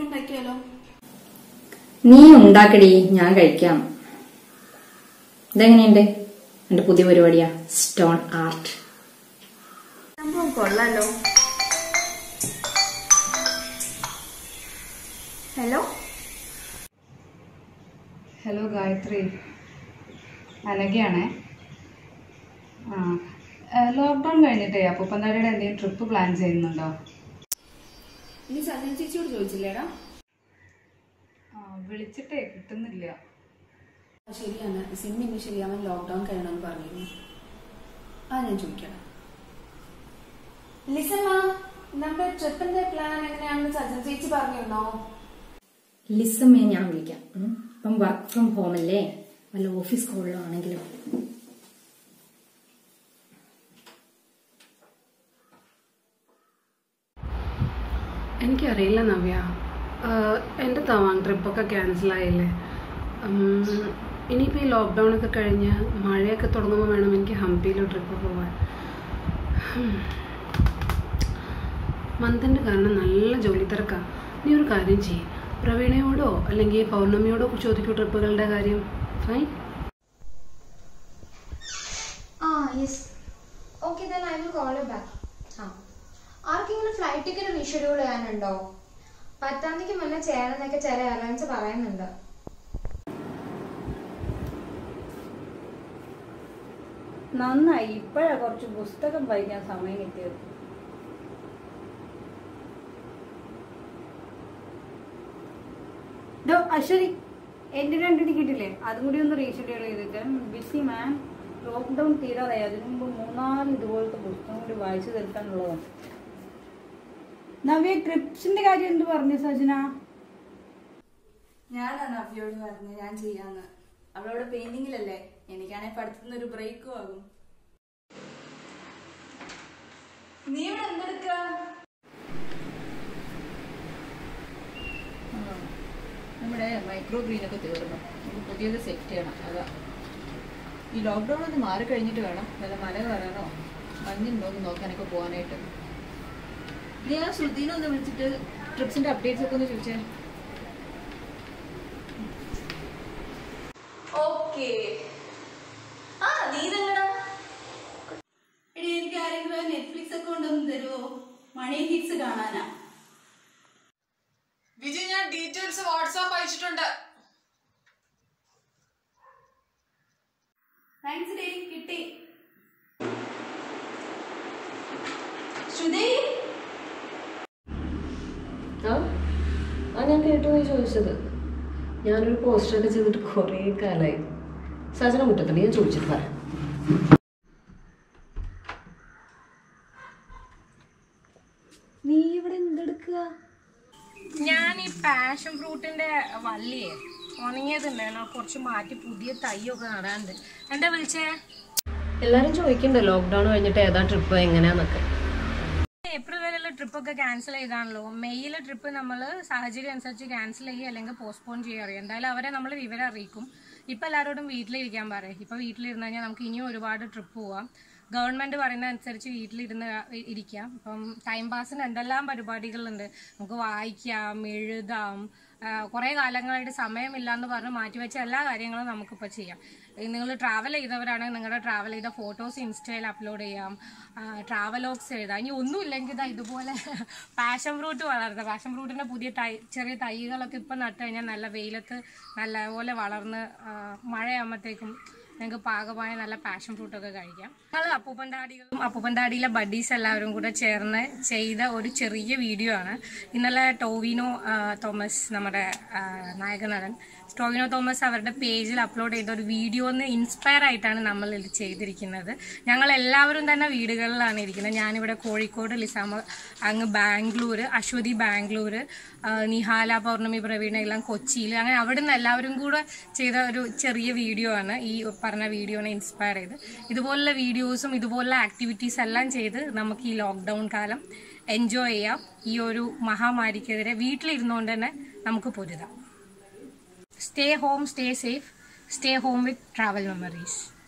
ഉണ്ടാക്കിയാലോ നീ ഉണ്ടാക്കടി ഞാൻ കഴിക്കാം ഇതെങ്ങനെയുണ്ട് എന്റെ പുതിയ പരിപാടിയാ സ്റ്റോൺ ആർട്ട് സംഭവം കൊള്ളാലോ ഹലോ ഹലോ ഗായത്രി അനഘയാണേ ആ ലോക്ക്ഡൗൺ കഴിഞ്ഞിട്ടേ അപ്പൂപ്പന്താടിയുടെ എന്തെങ്കിലും ട്രിപ്പ് പ്ലാൻ ചെയ്യുന്നുണ്ടോ ഇനി സജന ചേച്ചിയോട് ചോദിച്ചില്ലേടാ ആ, വിളിച്ചിട്ടേ കിട്ടുന്നില്ല ആ, ശരിയാണ് സിം ഇനിഷ്യലി അവൻ ലോക്ക്ഡൌൺ കഴിയണമെന്ന് പറഞ്ഞിരുന്നു ആ ഞാൻ ചോദിക്കാം ലിസമ്മ നമ്മുടെ ട്രിപ്പിന്റെ പ്ലാൻ എങ്ങനെയാണെന്ന് സജന ചേച്ചി പറഞ്ഞിരുന്നോ ലിസമ്മയെ ഞാൻ വിളിക്കാം ഉം. ഇപ്പം വർക്ക് ഫ്രം ഹോം അല്ലേ വല്ല ഓഫീസ് കോളിലോ ആണെങ്കിലും എനിക്കറിയില്ല നവ്യ ആഹ് എൻ്റെ തവാങ് ട്രിപ്പൊക്കെ ക്യാൻസലായില്ലേ ഇനിയിപ്പോൾ ഈ ലോക്ക്ഡൗൺ ഒക്കെ കഴിഞ്ഞ് മഴയൊക്കെ തുടങ്ങുമ്പോൾ വേണം എനിക്ക് ഹംപിയിൽ ട്രിപ്പ് പോവാൻ മന്തിൻ്റെ കാരണം നല്ല ജോലി തിരക്കാണ് നീ ഒരു കാര്യം ചെയ്യും പ്രവീണയോടോ അല്ലെങ്കിൽ പൗർണമിയോടോ ചോദിക്കൂ ട്രിപ്പുകളുടെ കാര്യം ഫൈൻ ആ yes okay then I will call you back ആ ആർക്കെങ്കിലും ഫ്ലൈറ്റ് ടിക്കറ്റ് റീഷെഡ്യൂൾ ചെയ്യാനുണ്ടോ പത്താം തീയതിക്ക് മുന്നേ ചെയ്യണമെന്നൊക്കെ ചില എയർലൈൻസ് പറയുന്നുണ്ട് നന്നായി ഇപ്പോഴാ കുറച്ച് പുസ്തകം വായിക്കാൻ സമയം കിട്ടിയത് ഡോ അശ്വതി എൻ്റെ രണ്ട് ടിക്കറ്റ് ഇല്ലേ അതും കൂടി ഒന്ന് റീഷെഡ്യൂൾ ചെയ്തിട്ട് ബിസി മാൻ ലോക്ക്ഡൗൺ തീരാറായി അതിനു മുമ്പ് മൂന്നാല് ഇതുപോലത്തെ പുസ്തകം കൂടി വായിച്ചു തീർക്കാനുള്ളതാണ് നവ്യ ട്രിപ്സിന്റെ കാര്യം എന്ത് പറഞ്ഞു സജന ഞാനാണ് നവ്യോട് പറഞ്ഞത് ഞാൻ ചെയ്യാന്ന് അവളവിടെ പെയിന്റിങ്ങിലല്ലേ എനിക്കാണെങ്കിൽ പഠിത്തത്തിന് ഒരു ബ്രേക്കും ആകും നീ ഇവിടെ എന്തെടുക്ക നമ്മുടെ മൈക്രോ ഗ്രീനൊക്കെ തീർന്നു നമുക്ക് പുതിയത് സെറ്റ് ചെയ്യണം അതാ ഈ ലോക്ക്ഡൗൺ ഒന്ന് മാറിക്കഴിഞ്ഞിട്ട് വേണം വല്ല മല കയറാനോ മഞ്ഞുണ്ടോ എന്ന് നോക്കാനൊക്കെ പോകാനായിട്ട് നീ ആ ശ്രുതിനെ ഒന്ന് വിളിച്ചിട്ട് ട്രിപ്സിന്റെ അപ്ഡേറ്റ്സ് ഒക്കെ ഒന്ന് ചോദിച്ചേ ഓക്കേ ആ നീ ഇതെങ്ങടാ എടി എനിക്ക് ആരെങ്കിലും നെറ്റ്ഫ്ലിക്സ് അക്കൗണ്ട് ഒന്ന് തരുമോ മണി ഹിറ്റ്സ് കാണാനാ വിജയ് ഞാൻ ഡീറ്റെയിൽസ് വാട്സാപ്പ് അയച്ചിട്ടുണ്ട് താങ്ക്സ് ഡേ കിട്ടി ശ്രുതി ആ ആ ഞാൻ കേട്ടു നീ ചോദിച്ചത് ഞാനൊരു പോസ്റ്ററൊക്കെ ചെയ്തിട്ട് കുറേ കാലമായി സജന മുറ്റത്തുണ്ട് ഞാൻ ചോദിച്ചിട്ട് പറയാം നീ ഇവിടെ എന്തെടുക്കുക ഞാൻ ഈ പാഷൻ ഫ്രൂട്ടിന്റെ വള്ളിയെ ഉണങ്ങിയതുണ്ടായിരുന്നു കുറച്ച് മാറ്റി പുതിയ തൈയൊക്കെ നടാനുണ്ട് എന്താ വിളിച്ചേ എല്ലാരും ചോദിക്കണ്ടേ ലോക്ക്ഡൌൺ കഴിഞ്ഞിട്ട് ഏതാ ട്രിപ്പ് എങ്ങനെയാന്നൊക്കെ ഏപ്രിൽ വരെയുള്ള ട്രിപ്പൊക്കെ ക്യാൻസൽ ചെയ്താണല്ലോ മെയ്യിലെ ട്രിപ്പ് നമ്മൾ സാഹചര്യം അനുസരിച്ച് ക്യാൻസൽ ചെയ്യുക അല്ലെങ്കിൽ പോസ്റ്റ്പോൺ ചെയ്യുക അറിയാം എന്തായാലും അവരെ നമ്മൾ വിവരം അറിയിക്കും ഇപ്പം എല്ലാവരോടും വീട്ടിലിരിക്കാൻ പറയും ഇപ്പം വീട്ടിലിരുന്ന് കഴിഞ്ഞാൽ നമുക്ക് ഇനിയും ഒരുപാട് ട്രിപ്പ് പോവാം ഗവൺമെന്റ് പറയുന്ന അനുസരിച്ച് വീട്ടിലിരുന്ന് ഇരിക്കാം ഇപ്പം ടൈം പാസിന് എന്തെല്ലാം പരിപാടികളുണ്ട് നമുക്ക് വായിക്കാം എഴുതാം കുറേ കാലങ്ങളായിട്ട് സമയമില്ല എന്ന് പറഞ്ഞ് മാറ്റിവെച്ച എല്ലാ കാര്യങ്ങളും നമുക്കിപ്പോൾ ചെയ്യാം നിങ്ങൾ ട്രാവൽ ചെയ്തവരാണെങ്കിൽ നിങ്ങളുടെ ട്രാവൽ ചെയ്ത ഫോട്ടോസ് ഇൻസ്റ്റയിൽ അപ്ലോഡ് ചെയ്യാം ട്രാവലോഗ്സ് എഴുതാം ഇനി ഒന്നുമില്ലെങ്കിൽ ഇതാ ഇതുപോലെ പാഷൻ ഫ്രൂട്ട് വളർത്തുക പാഷൻ ഫ്രൂട്ടിൻ്റെ പുതിയ തൈ ചെറിയ തൈകളൊക്കെ ഇപ്പം നട്ട് കഴിഞ്ഞാൽ നല്ല വെയിലത്ത് നല്ലപോലെ വളർന്ന് ആ, മഴയാകുമ്പോഴത്തേക്കും നിങ്ങൾക്ക് പാകമായ നല്ല പാഷൻ ഫ്രൂട്ടൊക്കെ കഴിക്കാം ഞങ്ങൾ അപ്പൂപ്പൻ ഡാഡികളും അപ്പൂപ്പൻ ഡാഡിയിലെ ബഡീസ് എല്ലാവരും കൂടെ ചേർന്ന് ചെയ്ത ഒരു ചെറിയ വീഡിയോ ആണ് ഇന്നലെ ടോവിനോ ആ, തോമസ് നമ്മുടെ ആ, നായകനടൻ ടോവിനോ തോമസ് അവരുടെ പേജിൽ അപ്ലോഡ് ചെയ്ത ഒരു വീഡിയോന്ന് ഇൻസ്പയർ ആയിട്ടാണ് നമ്മൾ ഇത് ചെയ്തിരിക്കുന്നത് ഞങ്ങൾ എല്ലാവരും തന്നെ വീടുകളിലാണ് ഇരിക്കുന്നത് ഞാനിവിടെ കോഴിക്കോട് ലിസാമ അങ്ങ് ബാംഗ്ലൂർ അശ്വതി ബാംഗ്ലൂർ ആ, നിഹാല പൗർണമി പ്രവീണ എല്ലാം കൊച്ചിയിൽ അങ്ങനെ അവിടെ നിന്ന് എല്ലാവരും കൂടെ ചെയ്ത ഒരു ചെറിയ വീഡിയോ ആണ് ഈ പറഞ്ഞ വീഡിയോനെ ഇൻസ്പയർ ചെയ്ത് ഇതുപോലുള്ള വീഡിയോസും ഇതുപോലുള്ള ആക്ടിവിറ്റീസ് എല്ലാം ചെയ്ത് നമുക്ക് ഈ ലോക്ക്ഡൗൺ കാലം എൻജോയ് ചെയ്യാം ഈ ഒരു മഹാമാരിക്കെതിരെ വീട്ടിലിരുന്നുകൊണ്ട് തന്നെ നമുക്ക് പൊരുതാം stay home stay safe stay home with travel memories